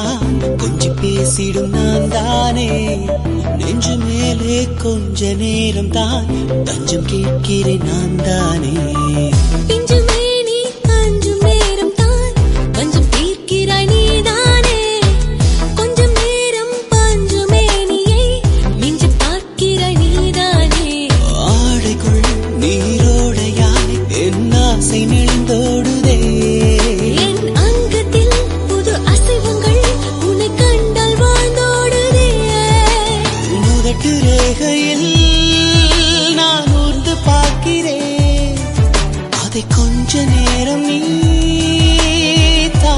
தான் கொஞ்சி பேசிடும் நான் தானே நெஞ்சு மேலே கொஞ்ச நேரம் தான் தஞ்சம் கேட்கிறேன் நான் தானே பிஞ்சு மேனி அஞ்சும் நேரம் தான் பஞ்சம் தீர்க்கிறாய் நீதானே கொஞ்சம் நேரம் பஞ்சு மேனியை மிஞ்சி பார்க்கிறாய் நீதானே ஆடைக்குள் நீரோடையாய் என் ஆசை நெளிந்தோடுதே என் அங்கத்தில் புது அசைவங்கள் உன்னை கண்டால் வாழ்ந்தோடுதே முதட்டு ரேகையில் நான் ஊர்ந்து பார்க்கிறேன் அதை கொஞ்ச நேரம் நீ தா.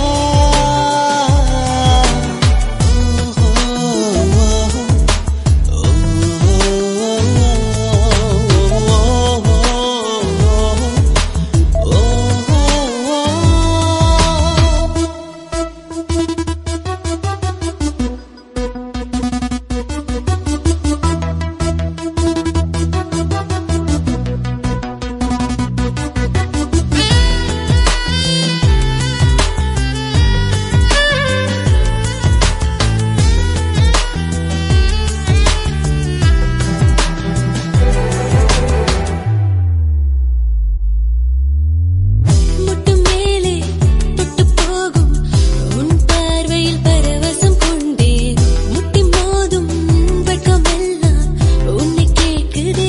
முட்டு மேலே தொட்டு போகும் உன் பார்வையில் பரவசம் கொண்டேன் முட்டி மோதும் வெட்கமெல்லாம் உன்னை கேட்குதே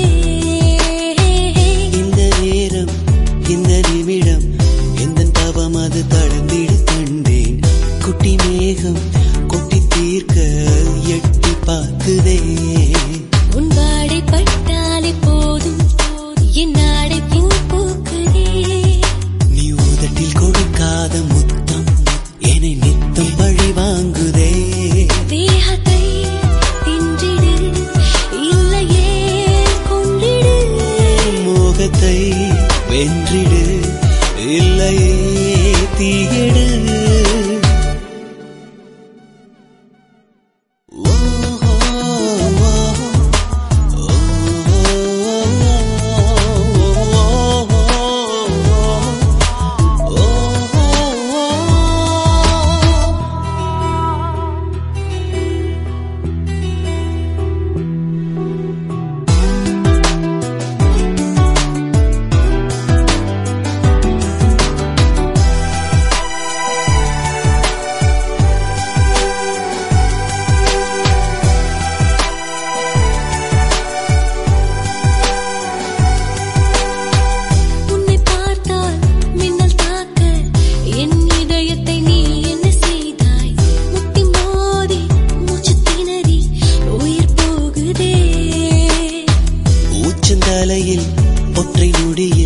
இந்த நேரம் இந்த நிமிடம் எந்த தவம் அது தளர்ந்திடு கண்டேன் குட்டி மேகம் கொட்டி தீர்க்க எட்டி பார்க்குதே உன் வாடை பட்டாலே போதும் என் நாடை பூ பூக்குதே நீ உதட்டில் கொடுக்காத முத்தம் என்னை நித்தம் பழி வாங்குதே தேகத்தை தின்றிடு இல்லையே கொண்டிடு மோகத்தை வென்றிடு இல்லையே தீயடு உன்னை பார்த்தால் மின்னல் தாக்க என் இதயத்தை நீ என்ன செய்தாய் முட்டி மோதி மூச்சு திணறி உயிர் போகுதே உச்சந்தலையில் ஒற்றை நொடியில்